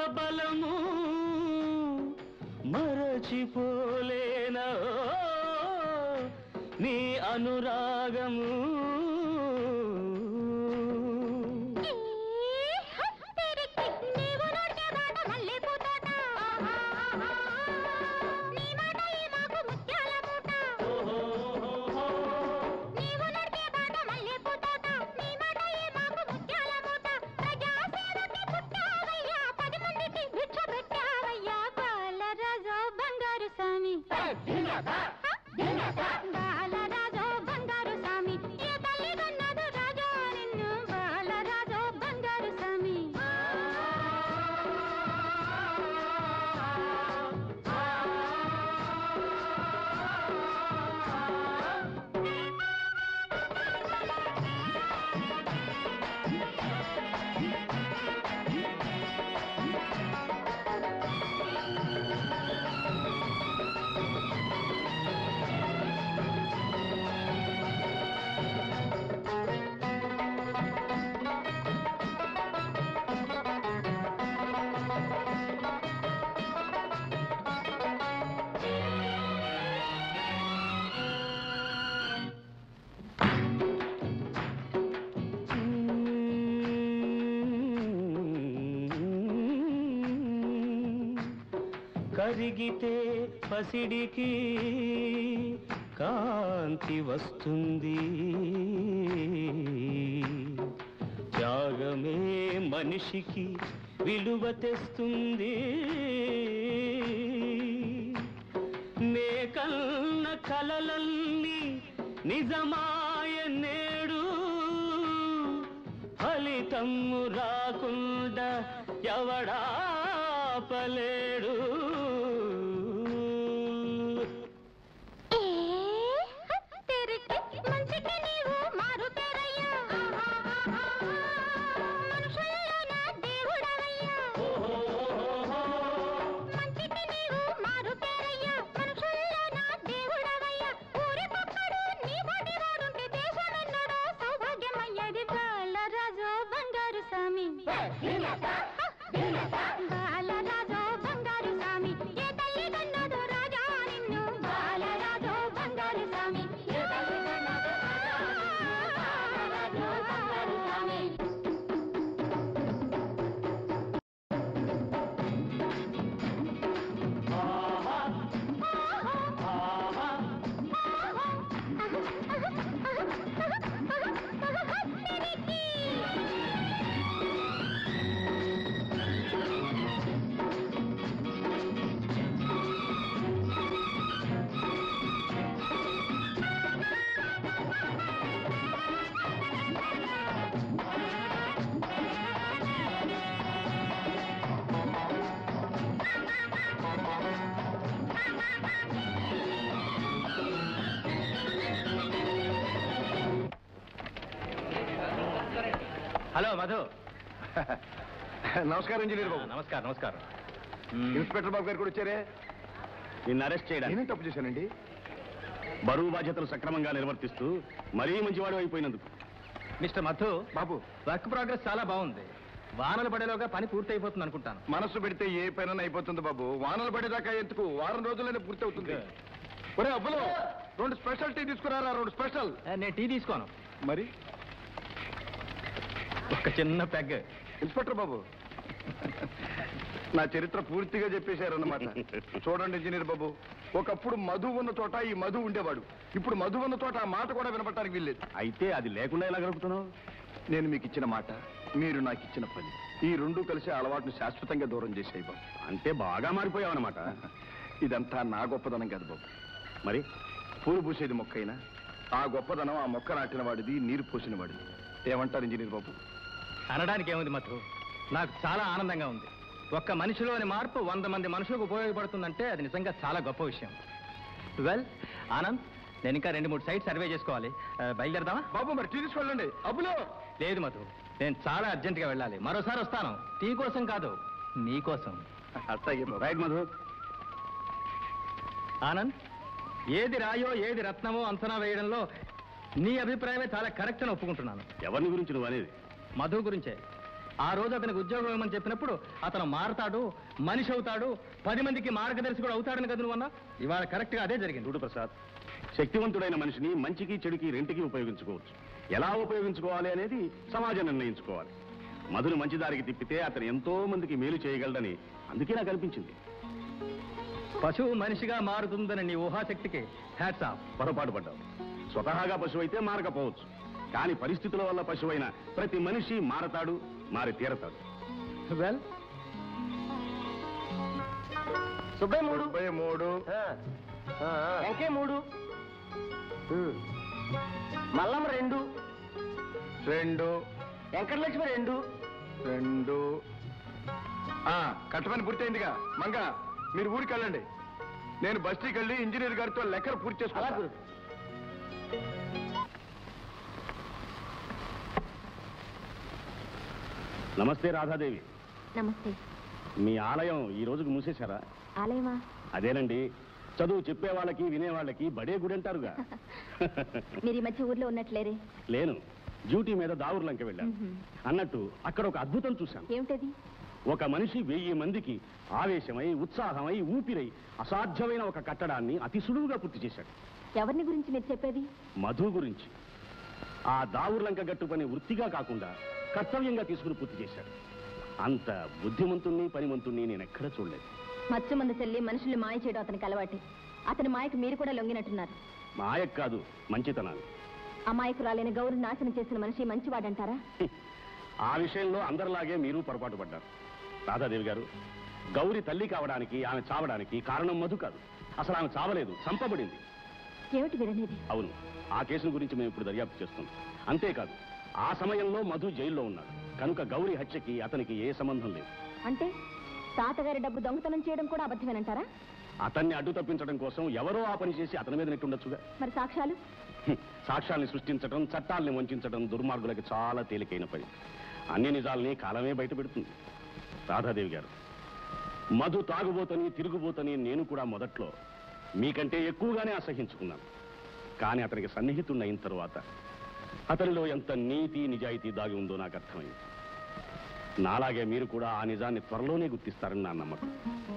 బలము మరచిపోలేనా నీ అనురాగము నీవు నోటే మాట మల్లెపూ తోట నీ మాట ఈ మాకు ముత్యాల మూట నీవు నోటే మాట మల్లెపూ తోట నీ మాట ఈ మాకు ముత్యాల మూట ప్రజాసేవకి పుట్టావయ్యా పది మందికి భిక్ష పెట్టావయ్యా బాలరాజు బంగారు స్వామి బాలరాజు బంగారు స్వామి ఏ తల్లి కన్నదు రాజా నిన్ను బాలరాజు బంగారు స్వామి కరిగితే పసిడికి కాంతి వస్తుంది త్యాగమే మనిషికి విలువ తెస్తుంది నే కన్న కలలన్నీ నిజమాయ నేడు ఫలితము రాకుండా ఎవడాపలేడు ఏ తెరికి మంచికి నీవు మారు పేరయ్యా మనుషుల్లోన దేవుడవయ్యా మంచికి నీవు మారు పేరయ్యా మనుషుల్లోన దేవుడవయ్యా ఊరి పక్కడు నీ బడి వాడుంటే దేశమెన్నడో సౌభాగ్యమయ్యేది బాలరాజు బంగారు స్వామి బాలరాజు బంగారు స్వామి ఏ తల్లి కన్నదో రాజా నిన్ను బాలరాజు బంగారు స్వామి ఏ తల్లి కన్నదో రాజా నిన్ను బాలరాజు బంగారు స్వామి హలో మధు నమస్కారం ఇంజనీర్ బాబు నమస్కారం నమస్కారం ఇన్స్పెక్టర్ బాబు గారు కూడా వచ్చారే నిన్ను అరెస్ట్ చేయడానికి నేనేం తప్పు చేశానండి బరువు బాధ్యతలు సక్రమంగా నిర్వర్తిస్తూ మరీ మంచివాడు అయిపోయినందుకు Mr Madhu Babu work progress చాలా బాగుంది వానలు పడేలోగా పని పూర్తి అయిపోతుంది అనుకుంటాను మనసు పెడితే ఏ పైన అయిపోతుంది బాబు వానలు పడేదాకా ఎందుకు వారం రోజులైనా పూర్తి అవుతుంది ఒరే అబ్బులు రెండు స్పెషల్ టీ తీసుకురారా రెండు స్పెషల్ ఏ, నేను టీ తీసుకోను మరి ఒక చిన్న పెగ్ ఇన్స్పెక్టర్ బాబు నా చరిత్ర పూర్తిగా చెప్పేశారన్నమాట చూడండి ఇంజనీర్ బాబు ఒకప్పుడు మధు ఉన్న చోట ఈ మధు ఉండేవాడు ఇప్పుడు మధు ఉన్న చోట ఆ మాట కూడా వినపడటానికి వీల్లేదు అయితే అది లేకుండా ఎలా గడుపుతున్నావు నేను మీకు ఇచ్చిన మాట మీరు నాకు ఇచ్చిన పని ఈ రెండు కలిసి ఆ అలవాటును శాశ్వతంగా దూరం చేసేయి బాబు అంటే బాగా మారిపోయావు అనమాట ఇదంతా నా గొప్పదనం కాదు బాబు మరి పూలు పూసేది మొక్క అయినా ఆ గొప్పదనం ఆ మొక్క నాటిన వాడిది నీరు పోసిన వాడిది ఏమంటారు ఇంజనీర్ బాబు అనడానికి ఏముంది మధు నాకు చాలా ఆనందంగా ఉంది ఒక్క మనిషిలోని మార్పు వంద మంది మనుషులకు ఉపయోగపడుతుందంటే అది నిజంగా చాలా గొప్ప విషయం వెల్ ఆనంద్ నేను ఇంకా రెండు మూడు సైట్ సర్వే చేసుకోవాలి ఆ, బయలుదేరదామా బాబు మరి టీ తీసుకెళ్ళండి అబ్బులో లేదు మధు నేను చాలా అర్జెంటుగా వెళ్ళాలి మరోసారి వస్తాను టీ కోసం కాదు నీ కోసం అట్లాగే బాబు రైట్ మధు ఆనంద్ ఏది రాయో ఏది రత్నమో అంచనా వేయడంలో నీ అభిప్రాయమే చాలా కరెక్ట్ అని ఒప్పుకుంటున్నాను ఎవరిని గురించి నువ్వు అనేది మధు గురించే ఆ రోజు అతనికి ఉద్యోగం ఇవ్వమని చెప్పినప్పుడు అతను మారతాడు మనిషి అవుతాడు పది మందికి మార్గదర్శి కూడా అవుతాడని కదా నువ్వు అన్నా ఇవాళ కరెక్ట్ గా అదే జరిగింది చూడు ప్రసాద్ శక్తివంతుడైన మనిషిని మంచికి చెడుకి రెంటికి ఉపయోగించుకోవచ్చు ఎలా ఉపయోగించుకోవాలి అనేది సమాజం నిర్ణయించుకోవాలి మధుని మంచి దారికి తిప్పితే అతను ఎంతో మందికి మేలు చేయగలడని అందుకే నాకు అనిపించింది పశువు మనిషిగా మారుతుందని నీ ఊహాశక్తికి హ్యాట్స్ ఆఫ్ పొరపాటు పడ్డావు స్వతహాగా పశువు అయితే మారకపోవచ్చు కానీ పరిస్థితుల వల్ల పశువైన ప్రతి మనిషి మారతాడు మారి తీరతాడు వెల్ సుబ్బయ్య మూడు ముప్పై మూడు వెంకే మూడు మల్లమ్మ రెండు రెండు వెంకటలక్ష్మి రెండు రెండు ఆ కట్టమని పూర్తయిందిగా మంగ మీరు ఊరికి వెళ్ళండి నేను బస్తీకి వెళ్ళి ఇంజనీర్ గారితో లెక్కలు పూర్తి అలా చేసుకోవాలి గురు నమస్తే రాధాదేవి నమస్తే మీ ఆలయం ఈ రోజుకు మూసేశారా ఆలయమా అదేనండి చదువు చెప్పే వాళ్ళకి వినే వాళ్ళకి బడే గుడి అంటారుగా మీరు ఈ మధ్య ఊర్లో ఉన్నట్లేరే లేను డ్యూటీ మీద దావుర్లంక వెళ్ళాను మ్మ్. అన్నట్టు అక్కడ ఒక అద్భుతం చూశాను ఏమిటది ఒక మనిషి వెయ్యి మందికి ఆవేశమై ఉత్సాహమై ఊపిరై అసాధ్యమైన ఒక కట్టడాన్ని అతి సులువుగా పూర్తి చేశాడు ఎవరిని గురించి మీరు చెప్పేది మధు గురించి ఆ దావుర్లంక గట్టు పని వృత్తిగా కాకుండా కర్తవ్యంగా తీసుకుని పూర్తి చేశాడు అంత బుద్ధిమంతుణ్ణి పనిమంతుణ్ణి నేను ఎక్కడ చూడలేదు మత్స్య మందు చెల్లి మనుషుల్ని మాయ చేయడం అతనికి అలవాటే అతని మాయకు మీరు కూడా లొంగినట్టున్నారు మాయక్ కాదు మంచితనాన్ని అమాయకురాలైన గౌరు నాశనం చేసిన మనిషి మంచివాడంటారా హ్మ్. ఆ విషయంలో అందరిలాగే మీరు పొరపాటు పడ్డారు రాధాదేవి గారు గౌరి తల్లి కావడానికి ఆమె చావడానికి కారణం మధు కాదు అసలు ఆమె చావలేదు చంపబడింది ఏమిటి మీరనేది అవును ఆ కేసు గురించి మేము ఇప్పుడు దర్యాప్తు చేస్తున్నాం అంతేకాదు ఆ సమయంలో మధు జైల్లో ఉన్నాడు కనుక గౌరి హత్యకి అతనికి ఏ సంబంధం లేదు అంటే తాతగారి డబ్బు దొంగతనం చేయడం కూడా అబద్ధమేనంటారా అతన్ని అడ్డు తప్పించడం కోసం ఎవరో ఆ పని చేసి అతని మీద నెట్టుండొచ్చుగా మరి సాక్ష్యాలు హ్మ్. సాక్ష్యాల్ని సృష్టించడం చట్టాల్ని వంచడం దుర్మార్గులకి చాలా తేలికైన పని అన్ని నిజాల్ని కాలమే బయట పెడుతుంది రాధాదేవి గారు మధు తాగుబోతని తిరుగుబోతని నేను కూడా మొదట్లో మీకంటే ఎక్కువగానే అసహించుకున్నాను కానీ అతనికి సన్నిహితుడిని అయిన తరువాత అతనిలో ఎంత నీతి నిజాయితీ దాగి ఉందో నాకు అర్థమైంది నాలాగే మీరు కూడా ఆ నిజాన్ని త్వరలోనే గుర్తిస్తారని నా నమ్మకం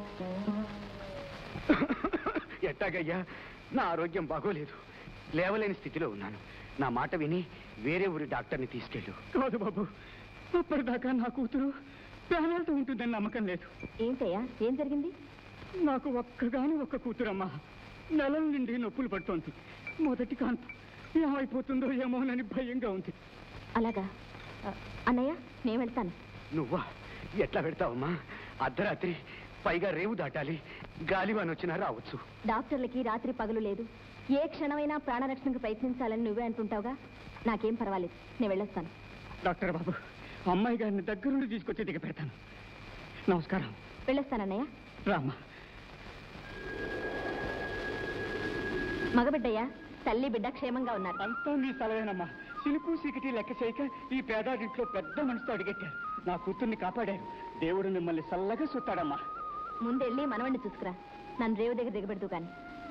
ఎట్టాగయ్యా నా ఆరోగ్యం బాగోలేదు లేవలేని స్థితిలో ఉన్నాను నా మాట విని వేరే ఊరి డాక్టర్ని తీసుకెళ్ళు కాదు బాబు అప్పటిదాకా నా కూతురు ప్రాణాలతో ఉంటుందని నమ్మకం లేదు ఏంటయ్యా ఏం జరిగింది నాకు ఒక్కగాని ఒక్క కూతురమ్మా నెలల నుండి నొప్పులు పడుతోంది మొదటి కాన్పు ఏమైపోతుందో ఏమోనని భయంగా ఉంది అలాగా ఆ, అన్నయ్య నేను వెళ్తాను నువ్వా ఎట్లా పెడతావమ్మా అర్ధరాత్రి పైగా రేవు దాటాలి గాలివాన్ వచ్చినా రావచ్చు డాక్టర్లకి రాత్రి పగలు లేదు ఏ క్షణమైనా ప్రాణరక్షణకు ప్రయత్నించాలని నువ్వే అంటుంటావుగా నాకేం పర్వాలేదు నేను వెళ్ళొస్తాను డాక్టర్ బాబు అమ్మాయి గారిని దగ్గరుండి తీసుకొచ్చి దిగ పెడతాను నమస్కారం వెళ్ళొస్తానన్నయ్య రామ్మా మగబిడ్డయ్యా తల్లి బిడ్డ క్షేమంగా ఉన్నారు అంతా నీ సెలవేనమ్మా సినుకు సీకటి లెక్క చేయక ఈ పేదాడింట్లో పెద్ద మనసుతో అడిగెట్టారు నా కూతుర్ని కాపాడారు దేవుడు మిమ్మల్ని చల్లగా సుత్తాడమ్మా ముందెళ్ళి మనవణ్ణి చూసుకురా నన్ను రేవు దగ్గర దిగబెడుతూ కానీ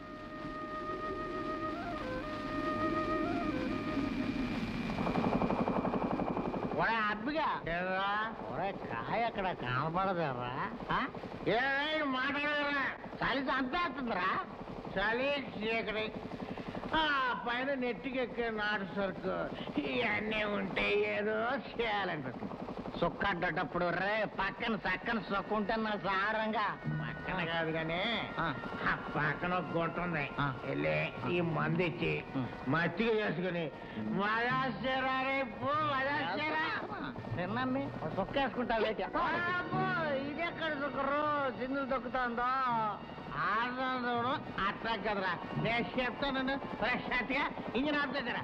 ఒరే అబ్బిగా ఒరే కాయ అక్కడ కనపడదరా ఏ మాట్లాడరా చలి చంపేస్తుందిరా చలి చీకటి ఆ పైన నెట్టికెక్కే నాటు సరుకు ఇవన్నీ ఉంటే ఏదో చేయాలనిపిస్తుంది సుక్క అడ్డేటప్పుడు రే పక్కన చక్కన సుక్క ఉంటే నా సారంగా పక్కన కాదు కానీ ఆ పక్కన ఒక గుంట ఉంది వెళ్ళి ఈ మందు ఇచ్చి మత్తిగ చేసుకుని మదాశ్చరా రేపు మదాశ్చరా తిన్నాన్ని సుక్క వేసుకుంటావు ఇది ఎక్కడ సుక్కరు సిందులు దొక్కుతుందో ఆనందం అట్లా కదరా నేను చెప్తాను ఫ్రెష్ గా ఇంజిన్ ఆపుతుందిరా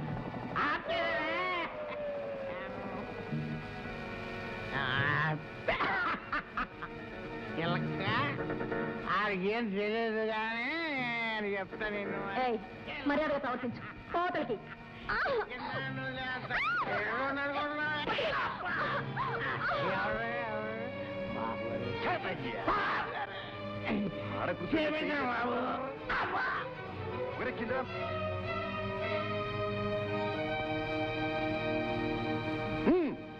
ఇలక్క ఆడికేం తెలియదు కానీ నేను చెప్తా నేను ఏయ్ మర్యాదగా ప్రవర్తించు కోతలకి ఆడ కూర్చో. ఒరే కింద.